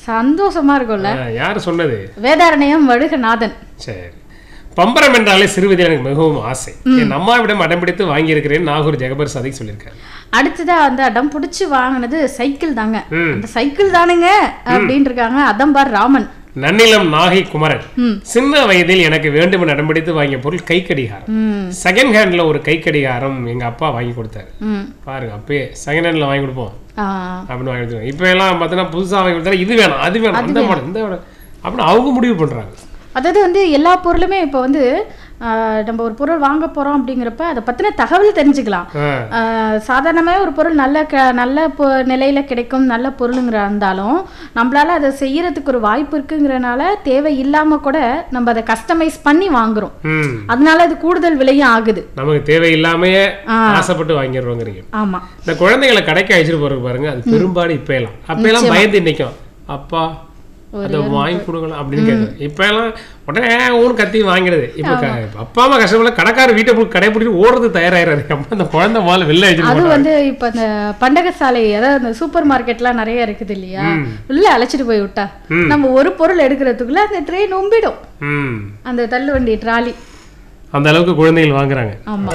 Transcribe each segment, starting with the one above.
சந்தோஷமா இருக்கும்ல ஆ, யாரு சொன்னது வேதாரண்யம் வடுகநாதன் சரி பம்பரம் என்றாலே சிறுவதில் எனக்கு மிகவும் ஆசை என் அம்மாவிடம் அடம்பிடித்து வாங்கியிருக்கிறேன் நாகூர் ஜெகபர் சாதிக் சொல்லியிருக்காரு அடுத்ததா வந்து அடம் பிடிச்சி வாங்கினது சைக்கிள் தாங்க ம். அந்த சைக்கிள் தானுங்க அப்படின்னு இருக்காங்க அதம்பார் ராமன் நன்னிலம் நாகை குமரன் ம். சின்ன வயதில் எனக்கு வேண்டும் என அடம்பிடித்து வாங்கிய பொருள் கை கடிகாரம் ம் செகண்ட் ஹேண்ட்ல ஒரு கை கடிகாரம் எங்க அப்பா வாங்கி கொடுத்தாரு ம் பாருங்க அப்பயே செகண்ட் ஹேண்ட்ல வாங்கி கொடுப்போம் ஆ அப்படின்னு வாங்கி கொடுத்தாங்க இப்போ எல்லாம் பார்த்தீங்கன்னா புதுசா வாங்கி கொடுத்தா இது வேணும் அது வேணும் அந்த மாடல் இந்த மாடல் அப்படின்னு அவங்க முடிவு பண்றாங்க அதாவது வந்து எல்லா பொருளுமே இப்போ வந்து ஆ, நம்ம ஒரு பொருள் வாங்க போறோம் அப்படிங்கிறப்ப அதை பத்தின தகவல் தெரிஞ்சுக்கலாம் ஆ, ஆஹ் சாதாரணமே ஒரு பொருள் நல்ல க நல்ல பொ நிலையில் கிடைக்கும் நல்ல பொருளுங்கிற இருந்தாலும் நம்மளால அதை செய்யறதுக்கு ஒரு வாய்ப்பு இருக்குங்கிறனால தேவை இல்லாமல் கூட நம்ம அதை கஸ்டமைஸ் பண்ணி வாங்குறோம் ம் அதனால அது கூடுதல் விலையும் ஆகுது நமக்கு தேவையில்லாமையே ஆ. ஆசைப்பட்டு வாங்கிடுறோங்கிறீங்க ஆமாம் இந்த குழந்தைகளை கடைக்கு அழைச்சிட்டு போறது பாருங்க அது பெரும்பாலும் இப்ப எல்லாம் அப்ப எல்லாம் பயந்து நிற்கும் அப்பா அதை வாங்கி கொடுக்கலாம் அப்படின்னு கேட்கும் இப்ப எல்லாம் உடனே ஊன்னு கத்தி வாங்கிடுது இப்ப க- அப்பா அம்மா கஷ்டப்பட கடைக்கார வீட்டை போய் கடை பிடிச்சி ஓடுறது தயாராகிறாரு அப்ப அந்த குழந்தை முதல்ல வெளில அழைச்சிட்டு அது போறாங்க. வந்து இப்போ இந்த பண்டக சாலை அதாவது இந்த சூப்பர் மார்க்கெட்லாம் நிறைய இருக்குது இல்லையா உள்ள அழைச்சிட்டு போய் விட்டா நம்ம ஒரு பொருள் எடுக்கிறதுக்குள்ள அந்த ட்ரெயின் நொம்பிடும் ம் அந்த தள்ளுவண்டி ட்ராலி அந்த அளவுக்கு குழந்தைகள் வாங்குறாங்க ஆமா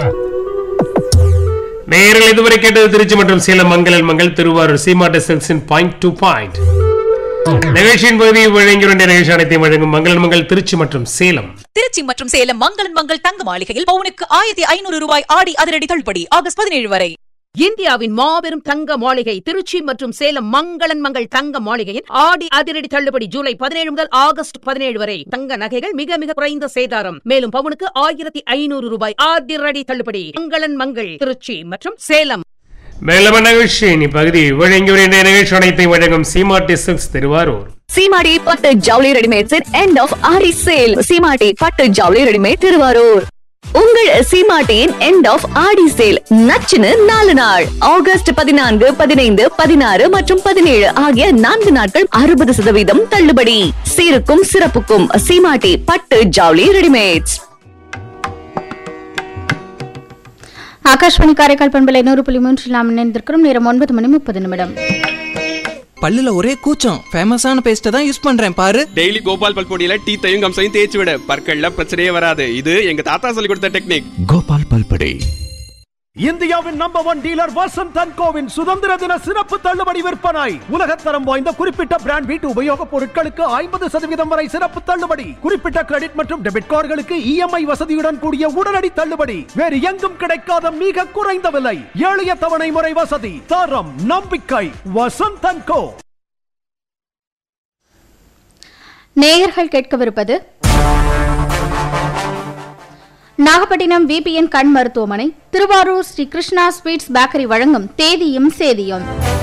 நேரில் இதுவரை கேட்டது திருச்சி மற்றும் சேலம் மங்களல் மங்கள் திருவாரூர் சீமாட்ட சில்க்ஸின் பாயிண்ட் டு பாயிண்ட் நிகழ்ச்சியின் பகுதியை வழங்கி வேண்டிய நிகழ்ச்சி அனைத்தையும் வழங்கும் மங்களன் மங்கள் திருச்சி மற்றும் சேலம் திருச்சி மற்றும் சேலம் மங்களன் மங்கள் தங்க மாளிகையில் பவுனுக்கு ஆயிரத்தி ஐநூறு ரூபாய் ஆடி அதிரடி தள்ளுபடி ஆகஸ்ட் பதினேழு வரை இந்தியாவின் மாபெரும் தங்க மாளிகை திருச்சி மற்றும் சேலம் மங்களன் மங்கள் தங்க மாளிகையின் ஆடி அதிரடி தள்ளுபடி ஜூலை பதினேழு முதல் ஆகஸ்ட் பதினேழு வரை தங்க நகைகள் மிக மிக குறைந்த சேதாரம் மேலும் பவுனுக்கு ஆயிரத்தி ஐநூறு ரூபாய் அதிரடி தள்ளுபடி மங்களன் மங்கள் திருச்சி மற்றும் சேலம் மேலும் நிகழ்ச்சியின் இப்பகுதியை வழங்கி வேண்டிய நிகழ்ச்சி அனைத்தையும் வழங்கும் சீமாட்டி சில்க்ஸ் திருவாரூர் சீமாடி பட்டு ஜவுளி readymades end of Aadi sale Seematti பட்டு ஜவுளி ரெடிமேட் திருவாரூர் உங்கள் சீமாட்டியின் எண்ட் ஆஃப் ஆடி சேல் நச்சுன்னு நாலு நாள் ஆகஸ்ட் பதினான்கு பதினைந்து பதினாறு மற்றும் பதினேழு ஆகிய நான்கு நாட்கள் அறுபது சதவீதம் தள்ளுபடி சீருக்கும் சிறப்புக்கும் சீமாட்டி பட்டு ஜவுளி ரெடிமேட்ஸ் ஆகாஷ்வாணி காரைக்கால் பண்பலை நூறு புள்ளி மூன்றில் நாம் இணைந்திருக்கிறோம் நேரம் ஒன்பது மணி முப்பது நிமிடம் பல்லுல ஒரே கூச்சம் ஃபேமஸான பேஸ்ட்டை தான் யூஸ் பண்றேன் பாரு டெய்லி கோபால் பல்பொடியில டீத்தையும் கம்சையும் தேய்ச்சி விட பற்கள்ல பிரச்சனையே வராது இது எங்க தாத்தா சொல்லி கொடுத்த டெக்னிக் கோபால் பல்படே இந்தியாவின் number one dealer Vasanth and கோவின் சுதந்திர தின சிறப்பு தள்ளுபடி விற்பனை உலகத்தரம் வாய்ந்த குறிப்பிட்ட பிராண்ட் வீட்டு உபயோகப் பொருட்களுக்கு ஐம்பது சதவீதம் வரை சிறப்பு தள்ளுபடி குறிப்பிட்ட கிரெடிட் மற்றும் டெபிட் கார்டுகளுக்கு இஎம்ஐ வசதியுடன் கூடிய உடனடி தள்ளுபடி வேறு எங்கும் கிடைக்காத மிக குறைந்த விலை எளிய தவணை முறை வசதி தரம் நம்பிக்கை வசந்த் அண்ட் கோ நேயர்கள் கேட்கவிருப்பது நாகப்பட்டினம் விபிஎன் கண் மருத்துவமனை திருவாரூர் ஸ்ரீ கிருஷ்ணா ஸ்வீட்ஸ் பேக்கரி வழங்கும் தேதியும் சேதியும்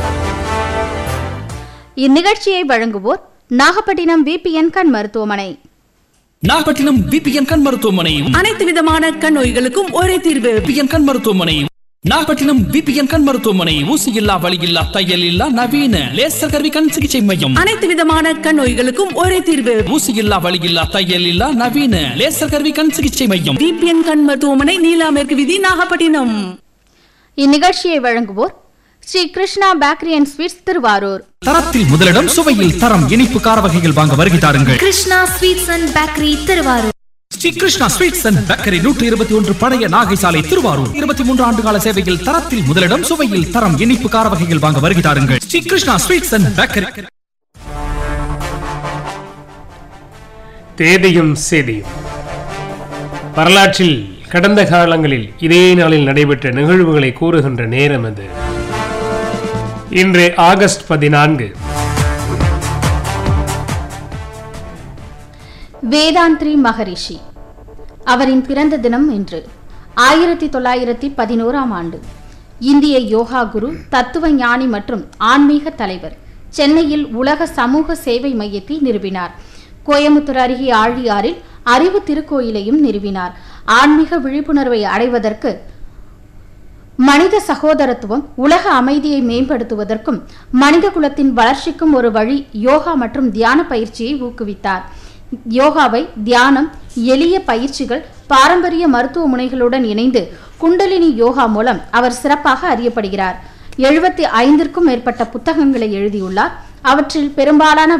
இந்நிகழ்ச்சியை வழங்குவோர் நாகப்பட்டினம் விபிஎன் கண் மருத்துவமனை நாகப்பட்டினம் பிபிஎன் கண் மருத்துவமனை அனைத்து விதமான கண் நோய்களுக்கும் ஒரே தீர்வு பிபிஎன் கண் மருத்துவமனை நாகப்பட்டினம் பிபிஎன் கண் மருத்துவமனை ஊசி இல்லா வலி இல்லா தையல் இல்லா நவீன லேசர் கருவி கண் சிகிச்சை மையம் அனைத்து விதமான கண் நோய்களுக்கும் ஒரே தீர்வு ஊசி இல்லா வலி இல்லா தையல் இல்லா நவீன லேசர் கருவி கண் சிகிச்சை மையம் டிபிஎன் கண் மருத்துவமனை நீலா மேற்கு விதி நாகப்பட்டினம் இந்நிகழ்ச்சியை வழங்குவோர் Sri Krishna bakery and sweets Thiruvarur தரத்தில் முதலிடம் சுவையில் தரம் இனிப்பு கார வகைகள் வாங்க வருகை தாருங்கள் Krishna sweets and bakery Thiruvarur Sri Krishna sweets and bakery நூற்றி இருபத்தி ஒன்று பழைய நாகை சாலை திருவாரூர் இருபத்தி மூன்று ஆண்டு கால சேவையில் தரத்தில் முதலிடம் சுவையில் தரம் இனிப்பு கார வகைகள் வாங்க வருகை தாருங்கள் Sri Krishna sweets and bakery தேதியும் சேதியும் வரலாற்றில் கடந்த காலங்களில் இதே நாளில் நடைபெற்ற நிகழ்வுகளை கூறுகின்ற நேரம் அது இன்று ஆகஸ்ட் பதினான்கு வேதாந்திரி மகரிஷி அவரின் பிறந்த தினம் இன்று ஆயிரத்தி தொள்ளாயிரத்தி பதினோராம் ஆண்டு இந்திய யோகா குரு தத்துவ ஞானி மற்றும் ஆன்மீக தலைவர் சென்னையில் உலக சமூக சேவை மையத்தை நிறுவினார் கோயமுத்தூர் அருகே ஆழியாறில் அறிவு திருக்கோயிலையும் நிறுவினார் ஆன்மீக விழிப்புணர்வை அடைவதற்கு மனித சகோதரத்துவம் உலக அமைதியை மேம்படுத்துவதற்கும் மனித குலத்தின் வளர்ச்சிக்கும் ஒரு வழி யோகா மற்றும் தியான பயிற்சியை ஊக்குவித்தார் யோகாவை தியானம் எளிய பயிற்சிகள் பாரம்பரிய மருத்துவ முனைகளுடன் இணைந்து குண்டலினி யோகா மூலம் அவர் சிறப்பாக அறியப்படுகிறார் எழுபத்தி ஐந்திற்கும் மேற்பட்ட புத்தகங்களை எழுதியுள்ளார் அவற்றில் பெரும்பாலான